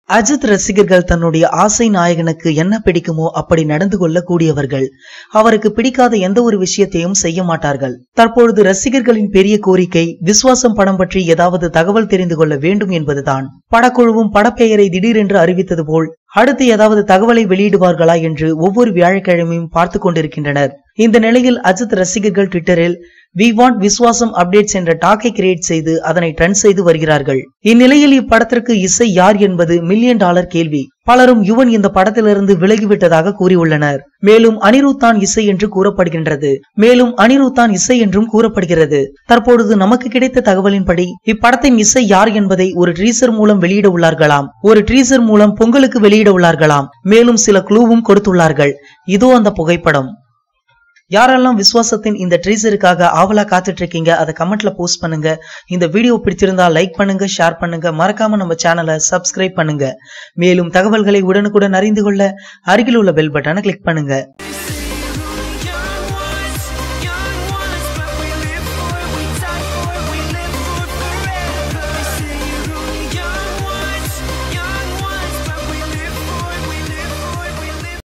அஜித் ரசிகர்கள் தன்னுடைய ஆசை நாயகனுக்கு என்ன பிடிக்குமோ அப்படி நடந்து கொள்ளக்கூடியவர்கள் அவருக்கு பிடிக்காத எந்த ஒரு விஷயத்தையும் செய்ய மாட்டார்கள் தற்பொழுது ரசிகர்களின் பெரிய கோரிக்கை விஸ்வாசம் படம் பற்றி ஏதாவது தகவல் தெரிந்து கொள்ள வேண்டும் என்பதுதான் படக்குழுவும் படப்பெயரை திடீரென்று அறிவித்தது போல் அடுத்து ஏதாவது தகவலை வெளியிடுவார்களா என்று ஒவ்வொரு வியாழக்கிழமையும் பார்த்து கொண்டிருக்கின்றனர் இந்த நிலையில் அஜித் ரசிகர்கள் ட்விட்டரில் வி வாண்ட் விஸ்வாசம் அப்டேட்ஸ் என்ற டாக்கை கிரியேட் செய்து அதனை ட்ரெண்ட் செய்து வருகிறார்கள் இந்நிலையில் இப்படத்திற்கு இசை யார் என்பது மில்லியன் டாலர் கேள்வி பலரும் யுவன் இந்த படத்திலிருந்து விலகிவிட்டதாக கூறியுள்ளனர் மேலும் அனிருத் தான் இசை என்று கூறப்படுகின்றது மேலும் அனிருத் தான் இசை என்றும் கூறப்படுகிறது தற்பொழுது நமக்கு கிடைத்த தகவலின்படி இப்படத்தின் இசை யார் என்பதை ஒரு ட்ரீசர் மூலம் வெளியிட உள்ளார்களாம் ஒரு ட்ரீசர் மூலம் பொங்கலுக்கு வெளியிட உள்ளார்களாம் மேலும் சில க்ளூவும் கொடுத்துள்ளார்கள் இதோ அந்த புகைப்படம் யாரெல்லாம் விசுவாசத்தின் இந்த ட்ரீசருக்காக ஆவலா காத்துட்டு இருக்கீங்க அதை கமெண்ட்ல போஸ்ட் பண்ணுங்க இந்த வீடியோ பிடிச்சிருந்தா லைக் பண்ணுங்க ஷேர் பண்ணுங்க மறக்காம நம்ம சேனலை சப்ஸ்கிரைப் பண்ணுங்க மேலும் தகவல்களை உடனுக்குடன் அறிந்து கொள்ள அருகில் உள்ள பெல் பட்டனை கிளிக் பண்ணுங்க